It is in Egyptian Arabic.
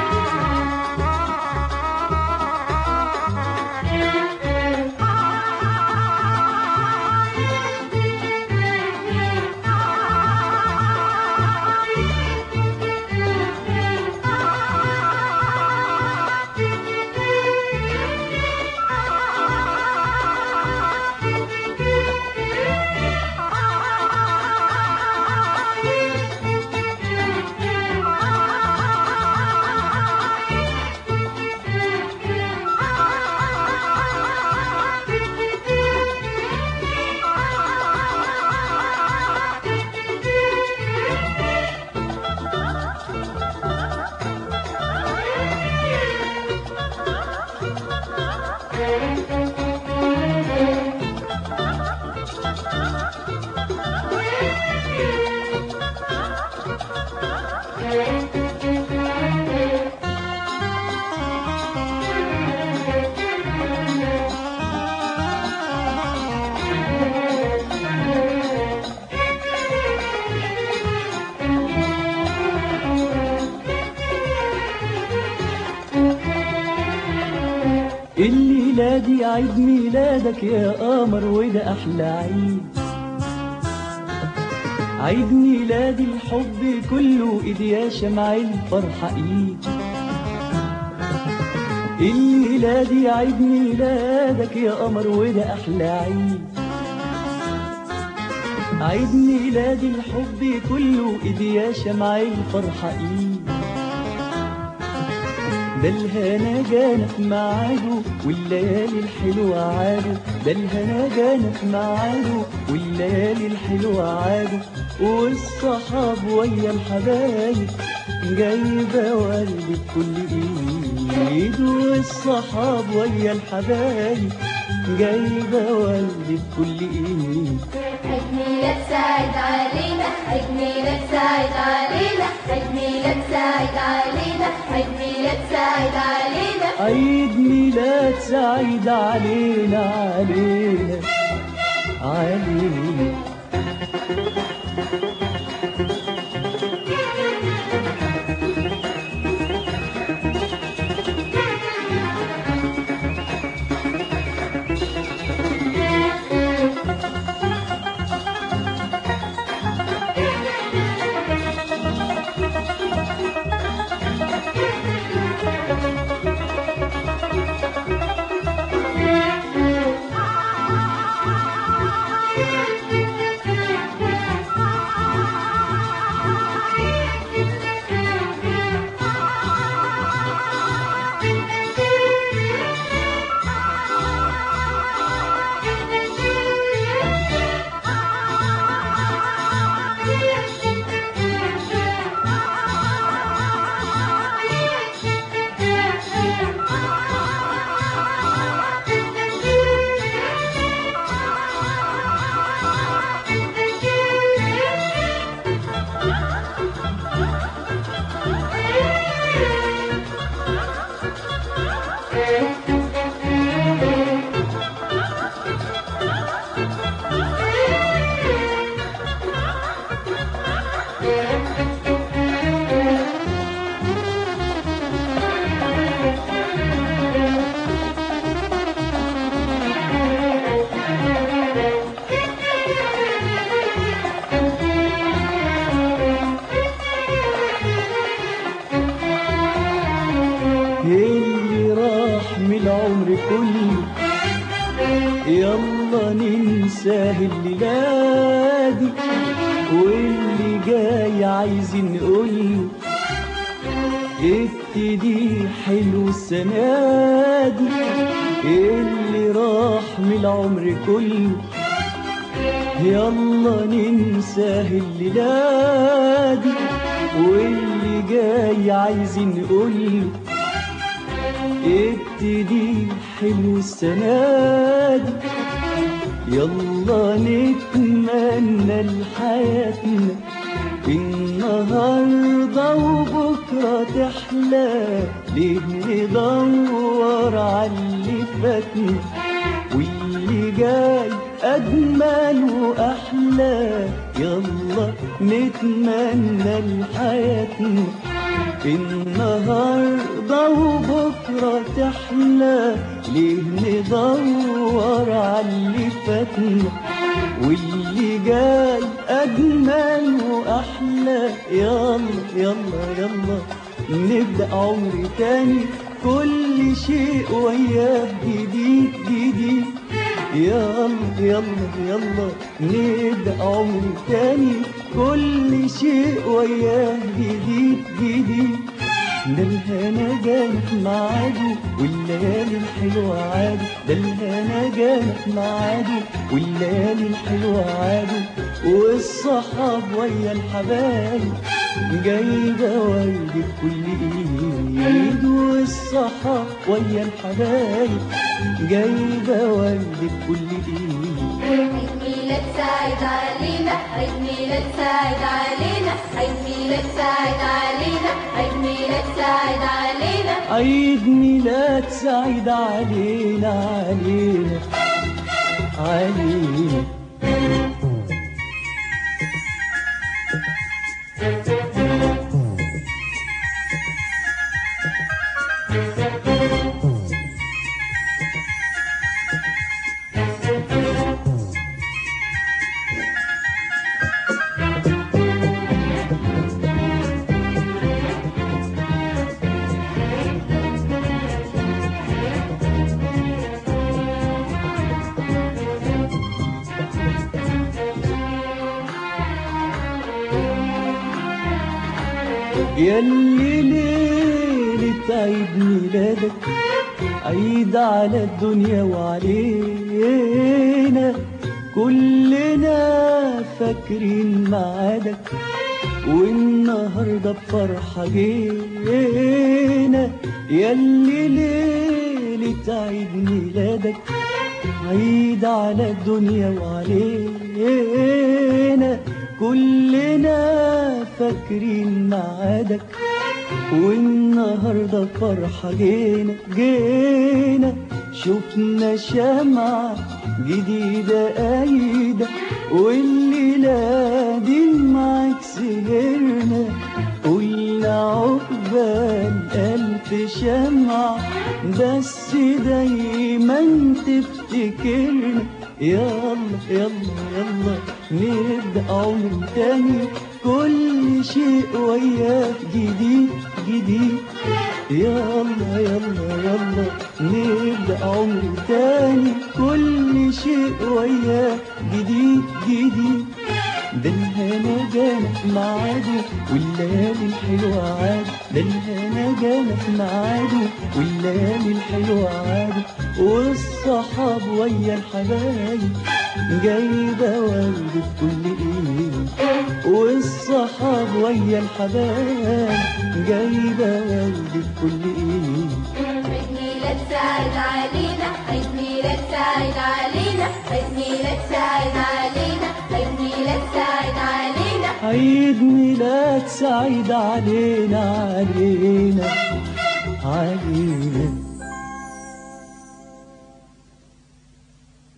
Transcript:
الليلة دي عيد ميلادك يا قمر وده أحلى عيد عيد ميلاد الحب كله إيد يا شمع الفرحة إيد الليلة دي عيد ميلادك يا قمر وده أحلى عيد عيد ميلاد الحب كله إيد يا شمع الفرحة إيد ده الهنا جانا في ميعاده والليالي الحلوة عاده ده الهنا جانا في ميعاده والليالي الحلوة عاده والصحاب ويا الحبايب جايبة ورد بكل ايد والصحاب ويا الحبايب جايبة ورد بكل ايد عيد ميلاد سعيد علينا عيد ميلاد سعيد علينا عيد ميلاد سعيد علينا عيد ميلاد سعيد علينا عيد ميلاد سعيد علينا علينا علينا اللي راح من العمر كله يلا ننساه الليلة دي واللي جاي عايزين نقوله ابتدي حلو السنة دي اللي راح من العمر كله يلا ننساه الليلة دي واللي جاي عايزين نقوله ابتدي حلو السنة دي يلا نتمنى لحياتنا النهاردة وبكرة تحلى ليه ندور على اللي فاتنا واللي جاي أجمل وأحلى يلا نتمنى لحياتنا النهاردة بكرة تحلى ليه ندور على اللي فاتنا واللي جاي أجمل وأحلى يلا يلا يلا نبدأ عمر تاني كل شيء وياه جديد جديد يلا يلا يلا نبدأ عمر تاني كل شيء وياه جديد جديد ده الهنا جانت معاده والليالي الحلوة عاده ده الهنا جانت معاده والليالي الحلوة عاده والصحاب ويا الحبايب جايبة ورد بكل ايد والصحاب ويا الحبايب جايبة ورد بكل ايد عيد ميلاد سعيد علينا عيد ميلاد سعيد علينا عيد ميلاد سعيد علينا عيد ميلاد سعيد علينا عيد ميلاد سعيد علينا علينا علينا ياللي ليلة عيد ميلادك عيد على الدنيا وعلينا كلنا فاكرين معادك والنهارده بفرحة جينا ياللي ليلة عيد ميلادك عيد على الدنيا وعلينا كلنا فاكرين معادك والنهارده فرحة جينا جينا شفنا شمعة جديدة قايدة والليلة دي معاك سهرنا قلنا عقبال ألف شمعة بس دايما تفتكرنا يلا يلا يلا نبدأ عمر تاني كل شيء وياه جديد جديد يلا يلا يلا نبدأ عمر تاني كل شيء وياه جديد جديد ده الهنا جانا في ميعاده والليالي الحلوة عاد ده الهنا جانا في ميعاده والليالي الحلوة عاد والصحاب ويا الحبايب جايبة ورد في كل ايد والصحاب ويا الحبايب جايبة ورد في كل ايد عيد ميلاد سعيد علينا عيد ميلاد سعيد علينا عيد ميلاد سعيد علينا عيد ميلاد سعيد علينا عيد ميلاد سعيد علينا علينا علينا